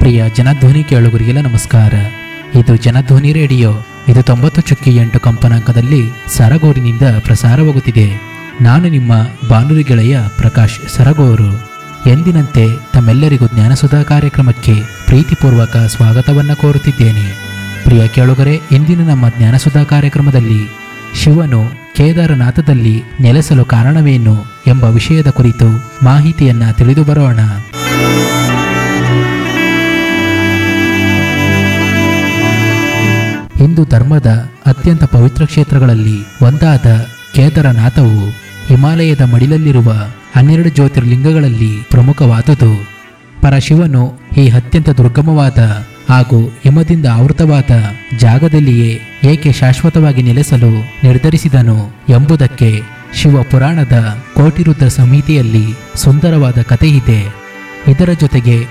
ಪ್ರಿಯ ಜನಧ್ವನಿ ಕೇಳುಗರಿಗೆಲ್ಲ ನಮಸ್ಕಾರ ಇದು ಜನಧ್ವನಿ ರೇಡಿಯೋ ಇದು ತೊಂಬತ್ತು ಚುಕ್ಕಿ ಎಂಟು ಕಂಪನಾಂಕದಲ್ಲಿ ಸರಗೂರಿನಿಂದ ಪ್ರಸಾರವಾಗುತ್ತಿದೆ ನಾನು ನಿಮ್ಮ ಬಾನುಲಿ ಗೆಳೆಯ ಪ್ರಕಾಶ್ ಸರಗೂರು ಎಂದಿನಂತೆ ತಮ್ಮೆಲ್ಲರಿಗೂ ಜ್ಞಾನಸುಧಾ ಕಾರ್ಯಕ್ರಮಕ್ಕೆ ಪ್ರೀತಿಪೂರ್ವಕ ಸ್ವಾಗತವನ್ನು ಕೋರುತ್ತಿದ್ದೇನೆ ಪ್ರಿಯ ಕೇಳುಗರೆ ಇಂದಿನ ನಮ್ಮ ಜ್ಞಾನಸುಧಾ ಕಾರ್ಯಕ್ರಮದಲ್ಲಿ ಶಿವನು ಕೇದಾರನಾಥದಲ್ಲಿ ನೆಲೆಸಲು ಕಾರಣವೇನು ಎಂಬ ವಿಷಯದ ಕುರಿತು ಮಾಹಿತಿಯನ್ನ ತಿಳಿದು ಬರೋಣ ಹಿಂದೂ ಧರ್ಮದ ಅತ್ಯಂತ ಪವಿತ್ರ ಕ್ಷೇತ್ರಗಳಲ್ಲಿ ಒಂದಾದ ಕೇದಾರನಾಥವು ಹಿಮಾಲಯದ ಮಡಿಲಲ್ಲಿರುವ ಹನ್ನೆರಡು ಜ್ಯೋತಿರ್ಲಿಂಗಗಳಲ್ಲಿ ಪ್ರಮುಖವಾದುದು ಪರಶಿವನು ಈ ಅತ್ಯಂತ ದುರ್ಗಮವಾದ ಹಾಗೂ ಹಿಮದಿಂದ ಆವೃತವಾದ ಜಾಗದಲ್ಲಿಯೇ ಏಕೆ ಶಾಶ್ವತವಾಗಿ ನೆಲೆಸಲು ನಿರ್ಧರಿಸಿದನು ಎಂಬುದಕ್ಕೆ ಶಿವ ಪುರಾಣದ ಕೋಟಿರುದ್ರ ಸಂಹಿತೆಯಲ್ಲಿ ಸುಂದರವಾದ ಕಥೆಯಿದೆ ಇದರ ಜೊತೆಗೆ